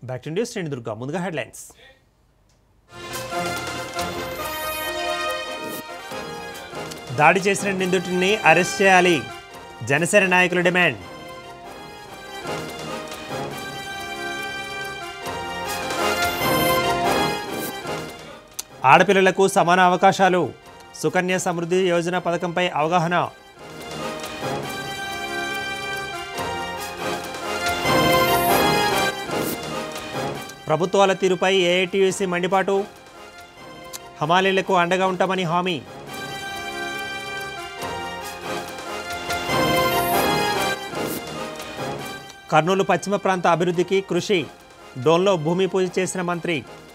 back to news నేను దుర్గా ముందుగా headlines దాడి చేసిన నిందితుడిని అరెస్ట్ చేయాలి జనసేన నాయకుల డిమాండ్ ఆడపిల్లలకు సమాన అవకాశాలు సుకన్య సమృద్ధి యోజన పథకంపై అవగాహన ప్రభుత్వాల తీరుపై ఏఐటీయూసీ మండిపాటు హమాలీలకు అండగా ఉంటామని హామీ కర్నూలు పశ్చిమ ప్రాంత అభివృద్ధికి కృషి డోన్లో భూమి పూజ చేసిన మంత్రి